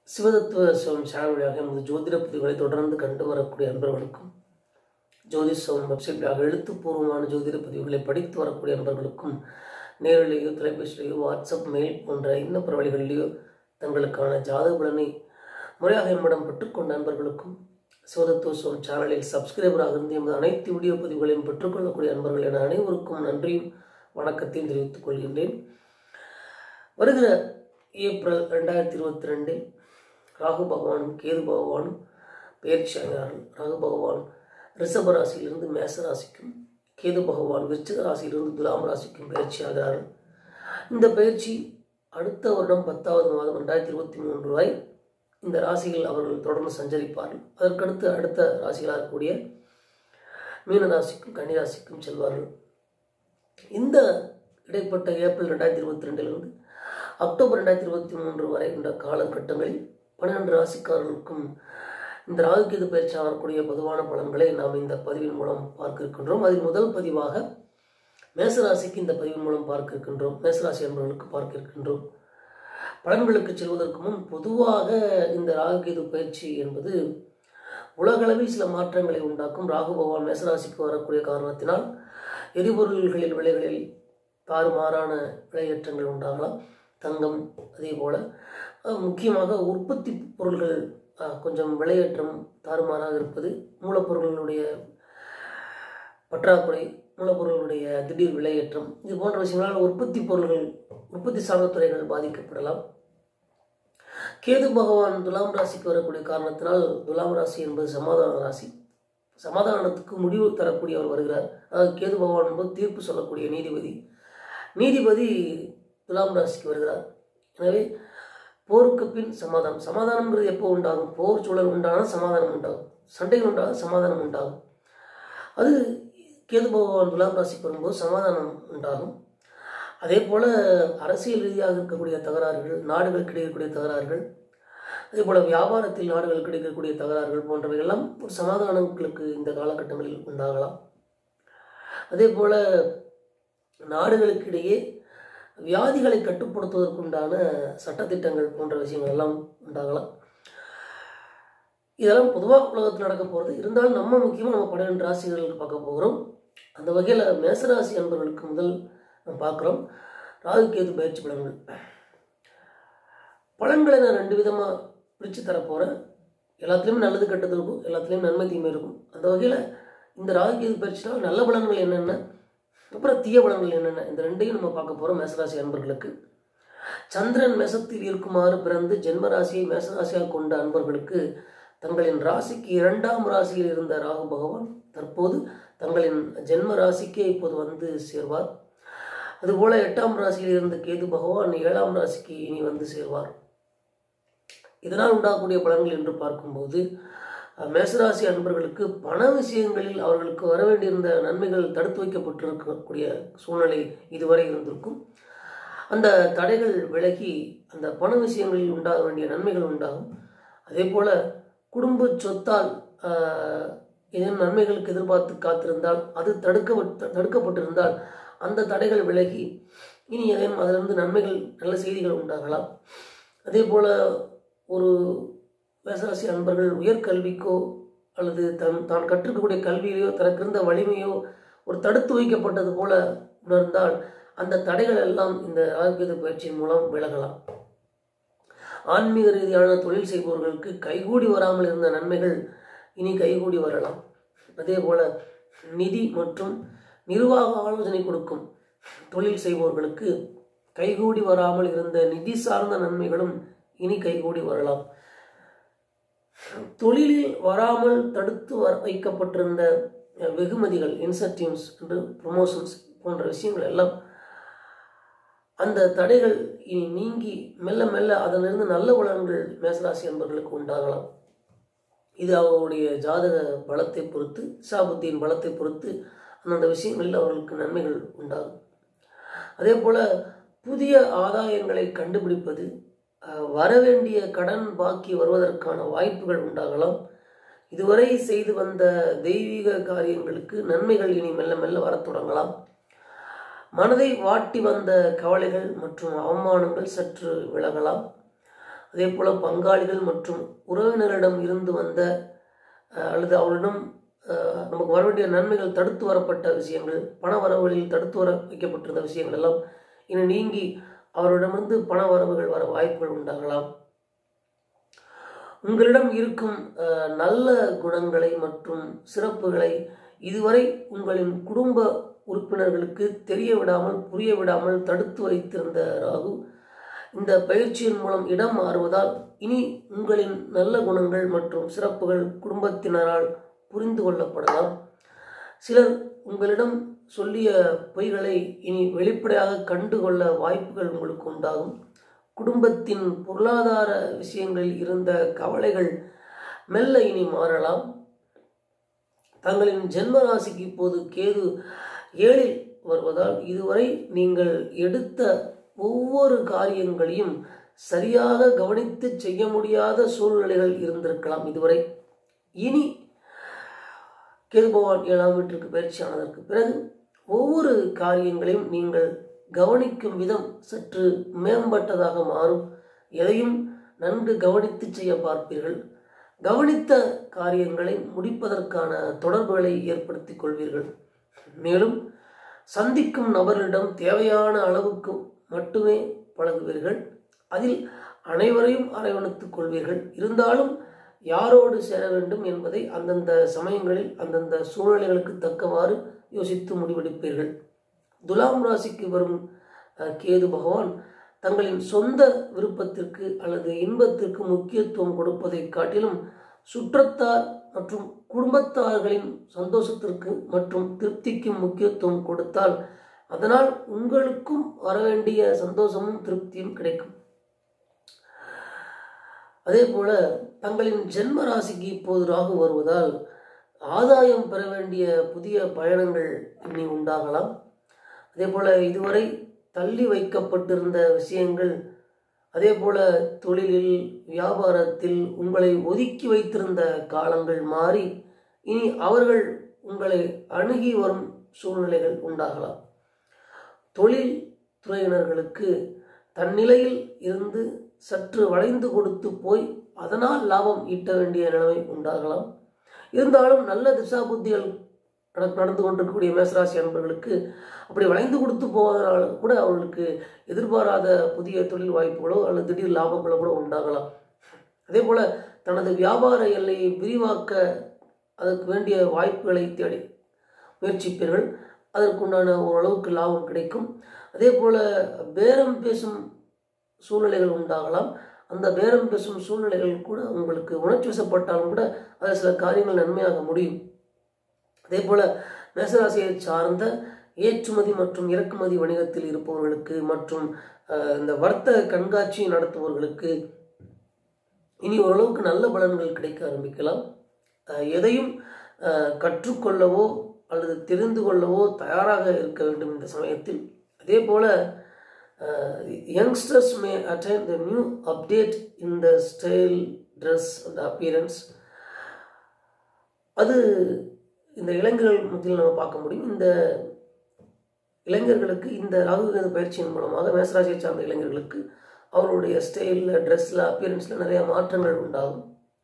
சிவதத்துவ சிவம் channel வழியாக நமது ஜோதிட பதிவுகளை தொடர்ந்து கண்டு வரக்கூடிய அன்பர்களுக்கும் ஜோதிஷம் வெப்சைட் வழியாக எழுத்துப்பூர்வமான ஜோதிட பதிவுகளை படித்து வரக்கூடிய அன்பர்களுக்கும் நேரிலேயோ தொலைபேசியிலேயோ வாட்ஸ்அப் மெயில் போன்ற இன்னும் பிற வழிகளிலேயோ தங்களுக்கான ஜாதக பலனை முறையாக என்னிடம் பெற்றுக்கொண்ட அன்பர்களுக்கும் சிவதத்துவ சிவம் சேனலில் சப்ஸ்கிரைபராக இருந்து எமது அனைத்து வீடியோ பதிவுகளையும் பெற்றுக்கொள்ளக்கூடிய அன்பர்கள் என அனைவருக்கும் நன்றியும் வணக்கத்தையும் தெரிவித்துக் கொள்கின்றேன் வருகிற ஏப்ரல் ரெண்டாயிரத்தி இருபத்தி ரெண்டில் ராகு பகவானும் கேது பகவானும் பயிற்சி ஆகிறார்கள் ராகு பகவான் ரிஷப ராசியிலிருந்து மேச ராசிக்கும் கேது பகவான் விருச்சிக ராசியிலிருந்து துலாம் ராசிக்கும் பயிற்சி ஆகிறார்கள் இந்த பயிற்சி அடுத்த வருடம் பத்தாவது மாதம் ரெண்டாயிரத்தி இருபத்தி மூன்று வரை இந்த ராசிகள் அவர்கள் தொடர்ந்து சஞ்சரிப்பார்கள் அதற்கடுத்து அடுத்த ராசிகளாக இருக்கக்கூடிய மீன ராசிக்கும் கன்னி ராசிக்கும் செல்வார்கள் இந்த இடைப்பட்ட ஏப்ரல் ரெண்டாயிரத்தி இருபத்தி ரெண்டிலிருந்து அக்டோபர் ரெண்டாயிரத்தி இருபத்தி மூன்று வரை இந்த காலகட்டங்களில் பன்னிரண்டு ராசிக்காரர்களுக்கும் இந்த ராகுகேது பயிற்சி ஆகக்கூடிய பொதுவான பலன்களை நாம் இந்த பதிவின் மூலம் பார்க்க இருக்கின்றோம் அதில் முதல் பதிவாக மேசராசிக்கு இந்த பதிவின் மூலம் பார்க்க இருக்கின்றோம் மேசராசி என்பவர்களுக்கு பார்க்க இருக்கின்றோம் பலன்களுக்கு செல்வதற்கு முன் பொதுவாக இந்த ராகுகேது பயிற்சி என்பது உலகளவில் சில மாற்றங்களை உண்டாக்கும் ராகு பகவான் மேசராசிக்கு வரக்கூடிய காரணத்தினால் எரிபொருள்களில் விலைகளில் தாறுமாறான விலையேற்றங்கள் உண்டாகலாம் தங்கம் அதே போல் முக்கியமாக உற்பத்தி பொருள்கள் கொஞ்சம் விலையேற்றம் தாறுமாறாக இருப்பது மூலப்பொருள்களுடைய பற்றாக்குறை மூலப்பொருளுடைய திடீர் விலையேற்றம் இது போன்ற விஷயங்களால் உற்பத்தி பொருள்கள் உற்பத்தி சார்ந்த துறைகள் பாதிக்கப்படலாம் கேது பகவான் துலாம் ராசிக்கு வரக்கூடிய காரணத்தினால் துலாம் ராசி என்பது சமாதான ராசி சமாதானத்துக்கு முடிவு தரக்கூடியவர் வருகிறார் அதாவது கேது பகவான் என்பது தீர்ப்பு சொல்லக்கூடிய நீதிபதி நீதிபதி துலாம் ராசிக்கு வருகிறார் எனவே போருக்கு பின் சமாதானம் சமாதானம்ங்கிறது எப்போ உண்டாகும் போர் சூழல் உண்டானால் சமாதானம் உண்டாகும் சண்டைகள் உண்டாக சமாதானம் உண்டாகும் அது கேது பகவான் துலாம் ராசிக்கு வரும்போது சமாதானம் உண்டாகும் அதே போல் அரசியல் ரீதியாக இருக்கக்கூடிய தகராறுகள் நாடுகளுக்கு இடையே இருக்கக்கூடிய தகராறுகள் அதே போல் வியாபாரத்தில் நாடுகளுக்கு கிடைக்கக்கூடிய தகராறுகள் போன்றவைகள்லாம் ஒரு சமாதானங்களுக்கு இந்த காலகட்டங்களில் உண்டாகலாம் அதே போல் நாடுகளுக்கு இடையே வியாதிகளை கட்டுப்படுத்துவதற்குண்டான சட்டத்திட்டங்கள் போன்ற விஷயங்கள் எல்லாம் உண்டாகலாம் இதெல்லாம் பொதுவாக உலகத்தில் நடக்க போகிறது இருந்தாலும் நம்ம முக்கியமாக நம்ம பன்னிரெண்டு ராசிகளுக்கு பார்க்க போகிறோம் அந்த வகையில் மேசராசி அன்பர்களுக்கு முதல் நம்ம பார்க்குறோம் ராகு கேது பயிற்சி பலன்கள் பலன்களை நான் ரெண்டு விதமாக பிரித்து தரப்போகிறேன் எல்லாத்துலேயுமே நல்லது கெட்டது இருக்கும் எல்லாத்துலேயும் நன்மை தீமை இருக்கும் அந்த வகையில் இந்த ராகு கேது பயிற்சினால் நல்ல பலன்கள் என்னென்ன அப்புறம் தீய பலன்கள் என்னென்ன இந்த ரெண்டையும் நம்ம பார்க்க போகிறோம் மேசராசி அன்பர்களுக்கு சந்திரன் மேசத்தில் இருக்குமாறு பிறந்து ஜென்மராசியை மேசராசியாக கொண்ட அன்பர்களுக்கு தங்களின் ராசிக்கு இரண்டாம் ராசியில் இருந்த ராகு பகவான் தற்போது தங்களின் ஜென்ம ராசிக்கே இப்போது வந்து சேர்வார் அதுபோல எட்டாம் ராசியில் இருந்த கேது பகவான் ஏழாம் ராசிக்கு இனி வந்து சேர்வார் இதனால் உண்டாகக்கூடிய பலன்கள் என்று பார்க்கும்போது மேசராசி அன்பர்களுக்கு பண விஷயங்களில் அவர்களுக்கு வர வேண்டியிருந்த நன்மைகள் தடுத்து வைக்கப்பட்டிருக்கக்கூடிய சூழ்நிலை இதுவரை இருந்திருக்கும் அந்த தடைகள் விலகி அந்த பண விஷயங்களில் உண்டாக வேண்டிய நன்மைகள் உண்டாகும் அதே போல் குடும்ப சொத்தால் ஏதேனும் நன்மைகளுக்கு எதிர்பார்த்து காத்திருந்தால் அது தடுக்க தடுக்கப்பட்டிருந்தால் அந்த தடைகள் விலகி இனி ஏதேனும் அதிலிருந்து நன்மைகள் நல்ல செய்திகள் உண்டாகலாம் அதே போல் ஒரு மேசராசி அன்பர்கள் உயர்கல்விக்கோ அல்லது தன் தான் கற்றுக்கக்கூடிய கல்வியிலையோ தனக்கு இருந்த வலிமையோ ஒரு தடுத்து வைக்கப்பட்டது போல உணர்ந்தால் அந்த தடைகள் எல்லாம் இந்த ஆரோக்கிய பயிற்சியின் மூலம் விலகலாம் ஆன்மீக ரீதியான தொழில் செய்பவர்களுக்கு கைகூடி வராமல் இருந்த நன்மைகள் இனி கைகூடி வரலாம் அதே போல நிதி மற்றும் நிர்வாக ஆலோசனை கொடுக்கும் தொழில் செய்பவர்களுக்கு கைகூடி வராமல் இருந்த நிதி சார்ந்த நன்மைகளும் இனி கைகூடி வரலாம் தொழிலில் வராமல் தடுத்து வர வைக்கப்பட்டிருந்த வெகுமதிகள் இன்சென்டிவ்ஸ் என்று ப்ரொமோஷன்ஸ் போன்ற விஷயங்கள் எல்லாம் அந்த தடைகள் இனி நீங்கி மெல்ல மெல்ல அதிலிருந்து நல்ல பலன்கள் மேசராசி என்பவர்களுக்கு உண்டாகலாம் இது அவருடைய ஜாதக பலத்தை பொறுத்து சாபத்தியின் பலத்தை பொறுத்து அந்தந்த விஷயங்களில் அவர்களுக்கு நன்மைகள் உண்டாகும் அதே போல் புதிய ஆதாயங்களை கண்டுபிடிப்பது வரவேண்டிய கடன் பாக்கி வருவதற்கான வாய்ப்புகள் உண்டாகலாம் இதுவரை செய்து வந்த தெய்வீக காரியங்களுக்கு நன்மைகள் இனி மெல்ல மெல்ல வரத் தொடங்கலாம் மனதை வாட்டி வந்த கவலைகள் மற்றும் அவமானங்கள் சற்று விலகலாம் அதே போல் பங்காளிகள் மற்றும் உறவினரிடம் இருந்து வந்த அஹ், அல்லது அவரிடம் அஹ், நமக்கு வர வேண்டிய நன்மைகள் தடுத்து வரப்பட்ட விஷயங்கள் பண வரவுகளில் தடுத்து வர வைக்கப்பட்டிருந்த விஷயங்கள் எல்லாம் இனி நீங்கி அவரிடமிருந்து பண வரவுகள் வர வாய்ப்புகள் உண்டாகலாம் உங்களிடம் இருக்கும் அஹ், நல்ல குணங்களை மற்றும் சிறப்புகளை இதுவரை உங்களின் குடும்ப உறுப்பினர்களுக்கு தெரிய விடாமல் புரிய விடாமல் தடுத்து வைத்திருந்த ராகு இந்த பயிற்சியின் மூலம் இடம் மாறுவதால் இனி உங்களின் நல்ல குணங்கள் மற்றும் சிறப்புகள் குடும்பத்தினரால் புரிந்து கொள்ளப்படலாம் சிலர் உங்களிடம் சொல்லிய பொய்களை இனி வெளிப்படையாக கண்டுகொள்ள வாய்ப்புகள் உங்களுக்கு உண்டாகும் குடும்பத்தின் பொருளாதார விஷயங்களில் இருந்த கவலைகள் மெல்ல இனி மாறலாம் தங்களின் ஜென்ம ராசிக்கு இப்போது கேது ஏழில் வருவதால் இதுவரை நீங்கள் எடுத்த ஒவ்வொரு காரியங்களையும் சரியாக கவனித்து செய்ய முடியாத சூழ்நிலைகள் இருந்திருக்கலாம் இதுவரை இனி கேது பகவான் ஏழாம் வீட்டிற்கு பயிற்சியானதற்கு பிறகு ஒவ்வொரு காரியங்களையும் நீங்கள் கவனிக்கும் விதம் சற்று மேம்பட்டதாக மாறும் எதையும் நன்கு கவனித்து செய்ய பார்ப்பீர்கள் கவனித்த காரியங்களை முடிப்பதற்கான தொடர்புகளை ஏற்படுத்திக் கொள்வீர்கள் மேலும் சந்திக்கும் நபரிடம் தேவையான அளவுக்கு மட்டுமே பழகுவீர்கள் அதில் அனைவரையும் அரவணைத்துக் கொள்வீர்கள் இருந்தாலும் யாரோடு சேர வேண்டும் என்பதை அந்தந்த சமயங்களில் அந்தந்த சூழ்நிலைகளுக்கு தக்கவாறு யோசித்து முடிவெடுப்பீர்கள் துலாம் ராசிக்கு வரும் அஹ், கேது பகவான் தங்களின் சொந்த விருப்பத்திற்கு அல்லது இன்பத்திற்கு முக்கியத்துவம் கொடுப்பதை காட்டிலும் சுற்றத்தார் மற்றும் குடும்பத்தார்களின் சந்தோஷத்திற்கு மற்றும் திருப்திக்கும் முக்கியத்துவம் கொடுத்தால் அதனால் உங்களுக்கும் வரவேண்டிய சந்தோஷமும் திருப்தியும் கிடைக்கும் அதே போல தங்களின் ஜென்ம ராசிக்கு இப்போது ராகு வருவதால் ஆதாயம் பெற வேண்டிய புதிய பயணங்கள் இனி உண்டாகலாம் அதே போல இதுவரை தள்ளி வைக்கப்பட்டிருந்த விஷயங்கள் அதே போல தொழிலில் வியாபாரத்தில் உங்களை ஒதுக்கி வைத்திருந்த காலங்கள் மாறி இனி அவர்கள் உங்களை அணுகி வரும் சூழ்நிலைகள் உண்டாகலாம் தொழில் துறையினர்களுக்கு தன்னிலையில் இருந்து சற்று வளைந்து கொடுத்து போய் அதனால் லாபம் ஈட்ட வேண்டிய நிலைமை உண்டாகலாம் இருந்தாலும் நல்ல திசா புத்திகள் நட- நடந்து கொண்டிருக்கக்கூடிய மேசராசி அன்பர்களுக்கு அப்படி வளைந்து கொடுத்து போவதனால கூட அவர்களுக்கு எதிர்பாராத புதிய தொழில் வாய்ப்புகளோ அல்லது திடீர் லாபங்களோ கூட உண்டாகலாம் அதே போல தனது வியாபார எல்லையை விரிவாக்க அதற்கு வேண்டிய வாய்ப்புகளை தேடி முயற்சிப்பீர்கள் அதற்குண்டான ஓரளவுக்கு லாபம் கிடைக்கும் அதே போல பேரம் பேசும் சூழ்நிலைகள் உண்டாகலாம் அந்த பேரம் பேசும் சூழ்நிலைகள் கூட உங்களுக்கு உணர்ச்சி வசப்பட்டாலும் கூட அதில் சில காரியங்கள் நன்மையாக முடியும் அதே போல மேசராசியை சார்ந்த ஏற்றுமதி மற்றும் இறக்குமதி வணிகத்தில் இருப்பவர்களுக்கு மற்றும் அஹ், இந்த வர்த்தக கண்காட்சி நடத்துபவர்களுக்கு இனி ஓரளவுக்கு நல்ல பலன்கள் கிடைக்க ஆரம்பிக்கலாம் அஹ், எதையும் அஹ், கற்றுக்கொள்ளவோ அல்லது தெரிந்து கொள்ளவோ தயாராக இருக்க வேண்டும் இந்த சமயத்தில் அதே போல youngsters may attain the new update in the style dress and appearance அது இந்த இளைஞர்கள் மத்தியில் நம்ம பார்க்க முடியும் இந்த இளைஞர்களுக்கு இந்த ராகுகேது பயிற்சியின் மூலமாக மேசராசியை சார்ந்த இளைஞர்களுக்கு அவருடைய ஸ்டைலில் ட்ரெஸ்ஸில் அப்பியரன்ஸில் நிறைய மாற்றங்கள் உண்டாகும்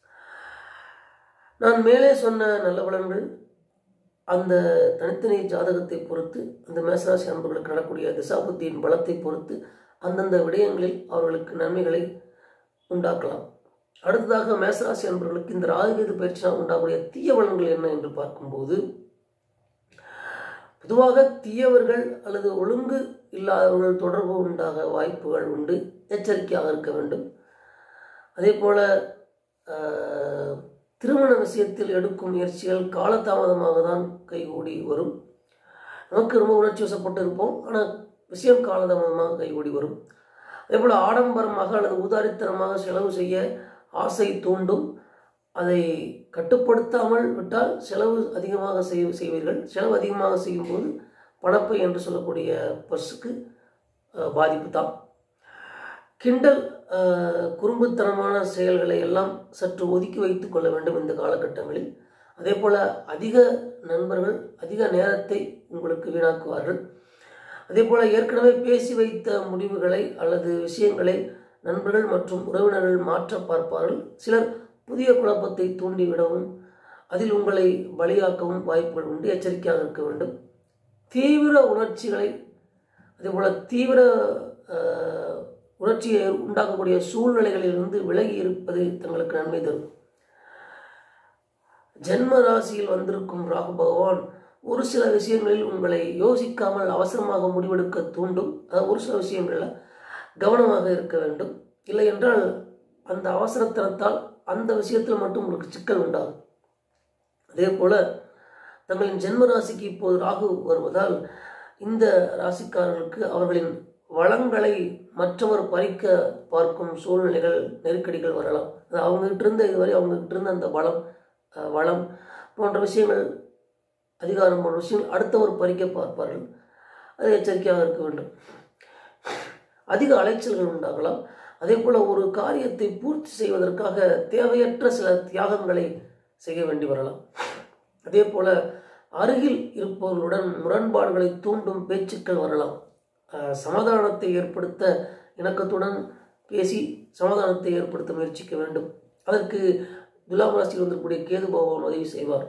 நான் மேலே சொன்ன நல்ல பலன்கள் அந்த தனித்தனி ஜாதகத்தை பொறுத்து அந்த மேசராசி அன்பர்களுக்கு நடக்கூடிய திசாபுத்தியின் பலத்தை பொறுத்து அந்தந்த விடயங்களில் அவர்களுக்கு நன்மைகளை உண்டாக்கலாம் அடுத்ததாக மேசராசி அன்பர்களுக்கு இந்த ராகுகேது பயிற்சினால் உண்டாகக்கூடிய தீய பலன்கள் என்ன என்று பார்க்கும்போது பொதுவாக தீயவர்கள் அல்லது ஒழுங்கு இல்லாதவர்கள் தொடர்பு உண்டாக வாய்ப்புகள் உண்டு எச்சரிக்கையாக இருக்க வேண்டும் அதே போல ஆஹ், திருமண விஷயத்தில் எடுக்கும் முயற்சிகள் காலதாமதமாக தான் கைகூடி வரும் நமக்கு ரொம்ப உணர்ச்சி வசப்பட்டு இருப்போம் ஆனால் விஷயம் காலதாமதமாக கைகூடி வரும் அதே போல் ஆடம்பரமாக அல்லது ஊதாரித்தனமாக செலவு செய்ய ஆசை தூண்டும் அதை கட்டுப்படுத்தாமல் விட்டால் செலவு அதிகமாக செய் செய்வீர்கள் செலவு அதிகமாக செய்யும்போது பணப்பை என்று சொல்லக்கூடிய பர்ஸுக்கு அஹ், பாதிப்பு தான் கிண்டல் அஹ், குறும்புத்தனமான செயல்களை எல்லாம் சற்று ஒதுக்கி வைத்துக் கொள்ள வேண்டும் இந்த காலகட்டங்களில் அதே போல் அதிக நண்பர்கள் அதிக நேரத்தை உங்களுக்கு வீணாக்குவார்கள் அதே போல் ஏற்கனவே பேசி வைத்த முடிவுகளை அல்லது விஷயங்களை நண்பர்கள் மற்றும் உறவினர்கள் மாற்ற பார்ப்பார்கள் சிலர் புதிய குழப்பத்தை தூண்டிவிடவும் அதில் உங்களை பலியாக்கவும் வாய்ப்புகள் உண்டு எச்சரிக்கையாக இருக்க வேண்டும் தீவிர உணர்ச்சிகளை அதேபோல் தீவிர அஹ், உணர்ச்சியை உண்டாக்கக்கூடிய சூழ்நிலைகளிலிருந்து விலகி இருப்பது தங்களுக்கு நன்மை தரும் ஜென்ம ராசியில் வந்திருக்கும் ராகு பகவான் ஒரு சில விஷயங்களில் உங்களை யோசிக்காமல் அவசரமாக முடிவெடுக்க தூண்டும் அது ஒரு சில விஷயங்களில் கவனமாக இருக்க வேண்டும் இல்லை என்றால் அந்த அவசரத்தனத்தால் அந்த விஷயத்தில் மட்டும் உங்களுக்கு சிக்கல் உண்டாகும் அதே போல தங்களின் ஜென்ம ராசிக்கு இப்போது ராகு வருவதால் இந்த ராசிக்காரர்களுக்கு அவர்களின் வளங்களை மற்றவர் பறிக்க பார்க்கும் சூழ்நிலைகள் நெருக்கடிகள் வரலாம் அது அவங்ககிட்ட இருந்த இதுவரை அவங்ககிட்ட இருந்த அந்த பலம் அஹ், வளம் போன்ற விஷயங்கள் அதிகாரம் போன்ற விஷயங்கள் அடுத்தவர் பறிக்க பார்ப்பார்கள் அது எச்சரிக்கையாக இருக்க வேண்டும் அதிக அலைச்சல்கள் உண்டாகலாம் அதே போல் ஒரு காரியத்தை பூர்த்தி செய்வதற்காக தேவையற்ற சில தியாகங்களை செய்ய வேண்டி வரலாம் அதே போல அருகில் இருப்பவர்களுடன் முரண்பாடுகளை தூண்டும் பேச்சுக்கள் வரலாம் அஹ், சமாதானத்தை ஏற்படுத்த இணக்கத்துடன் பேசி சமாதானத்தை ஏற்படுத்த முயற்சிக்க வேண்டும் அதற்கு துலாம் ராசியில் வந்திருக்கக்கூடிய கேது பகவான் உதவி செய்வார்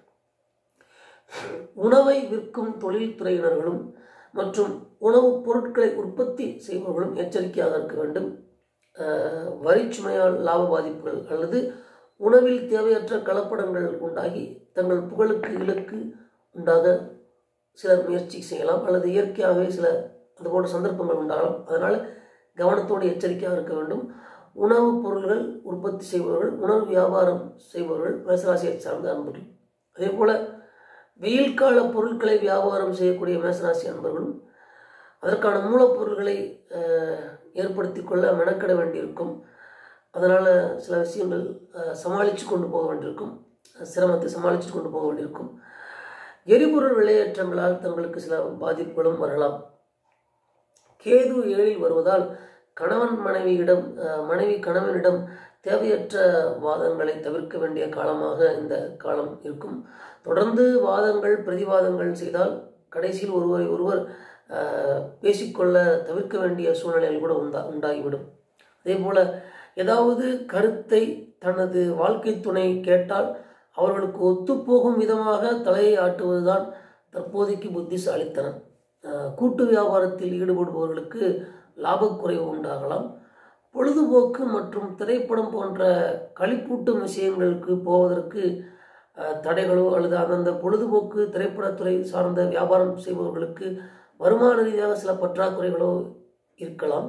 உணவை விற்கும் தொழில்துறையினர்களும் மற்றும் உணவுப் பொருட்களை உற்பத்தி செய்பவர்களும் எச்சரிக்கையாக இருக்க வேண்டும் அஹ், வரிச்சுமையால் லாப பாதிப்புகள் அல்லது உணவில் தேவையற்ற கலப்படங்கள் உண்டாகி தங்கள் புகழுக்கு இலக்கு உண்டாக சிலர் முயற்சி செய்யலாம் அல்லது இயற்கையாகவே சில அது போன்ற சந்தர்ப்பங்கள் உண்டாகலாம் அதனால் கவனத்தோடு எச்சரிக்கையாக இருக்க வேண்டும் உணவுப் பொருள்கள் உற்பத்தி செய்பவர்கள் உணவு வியாபாரம் செய்பவர்கள் மேசராசியை சார்ந்த அன்பர்கள் அதே போல் வெயில் கால பொருட்களை வியாபாரம் செய்யக்கூடிய மேசராசி அன்பர்களும் அதற்கான மூலப்பொருள்களை அஹ், ஏற்படுத்தி கொள்ள மெனக்கட வேண்டியிருக்கும் அதனால் சில விஷயங்கள் சமாளித்து கொண்டு போக வேண்டியிருக்கும் சிரமத்தை சமாளித்து கொண்டு போக வேண்டியிருக்கும் எரிபொருள் விலையேற்றங்களால் தங்களுக்கு சில பாதிப்புகளும் வரலாம் கேது ஏழில் வருவதால் கணவன் மனைவியிடம் அஹ், மனைவி கணவனிடம் தேவையற்ற வாதங்களை தவிர்க்க வேண்டிய காலமாக இந்த காலம் இருக்கும் தொடர்ந்து வாதங்கள் பிரதிவாதங்கள் செய்தால் கடைசியில் ஒருவரை ஒருவர் அஹ், பேசிக்கொள்ள தவிர்க்க வேண்டிய சூழ்நிலைகள் கூட உண்டா உண்டாகிவிடும் அதே போல் ஏதாவது கருத்தை தனது வாழ்க்கை துணை கேட்டால் அவர்களுக்கு ஒத்துப்போகும் விதமாக தலையை ஆட்டுவதுதான் தற்போதைக்கு புத்திசாலித்தனம் அஹ், கூட்டு வியாபாரத்தில் ஈடுபடுபவர்களுக்கு லாபக்குறைவு உண்டாகலாம் பொழுதுபோக்கு மற்றும் திரைப்படம் போன்ற களிப்பூட்டும் விஷயங்களுக்கு போவதற்கு அஹ், தடைகளோ அல்லது அந்தந்த பொழுதுபோக்கு திரைப்படத்துறை சார்ந்த வியாபாரம் செய்பவர்களுக்கு வருமான ரீதியாக சில பற்றாக்குறைகளோ இருக்கலாம்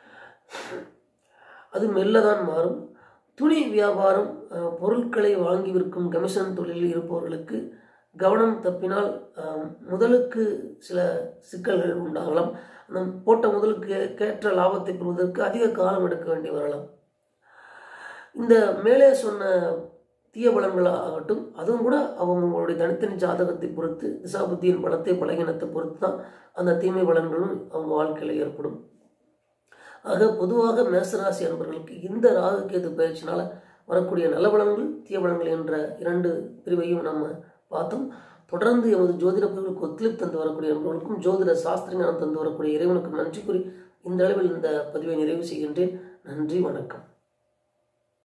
அது மெல்லதான் மாறும் துணி வியாபாரம் அஹ், பொருட்களை வாங்கி விற்கும் கமிஷன் தொழிலில் இருப்பவர்களுக்கு கவனம் தப்பினால் அஹ், முதலுக்கு சில சிக்கல்கள் உண்டாகலாம் அந்த போட்ட முதலுக்கு கேற்ற லாபத்தை பெறுவதற்கு அதிக காலம் எடுக்க வேண்டி வரலாம் இந்த மேலே சொன்ன தீய பலன்கள் ஆகட்டும் அதுவும் கூட அவங்களுடைய தனித்தனி ஜாதகத்தை பொறுத்து திசாபுத்தியின் பலத்தை பலகீனத்தை பொறுத்து தான் அந்த தீமை பலன்களும் அவங்க வாழ்க்கையில் ஏற்படும் ஆக பொதுவாக மேசராசி அன்பர்களுக்கு இந்த ராகு கேது பயிற்சினால வரக்கூடிய நல்ல பலன்கள் தீய பலன்கள் என்ற இரண்டு பிரிவையும் நம்ம பார்த்தோம் தொடர்ந்து எமது ஜோதிட பிரிவுக்கு ஒத்துழைப்பு தந்து வரக்கூடிய நண்பர்களுக்கும் ஜோதிட சாஸ்திர ஞானம் தந்து வரக்கூடிய இறைவனுக்கும் நன்றி கூறி இந்த அளவில் இந்த பதிவை நிறைவு செய்கின்றேன் நன்றி வணக்கம்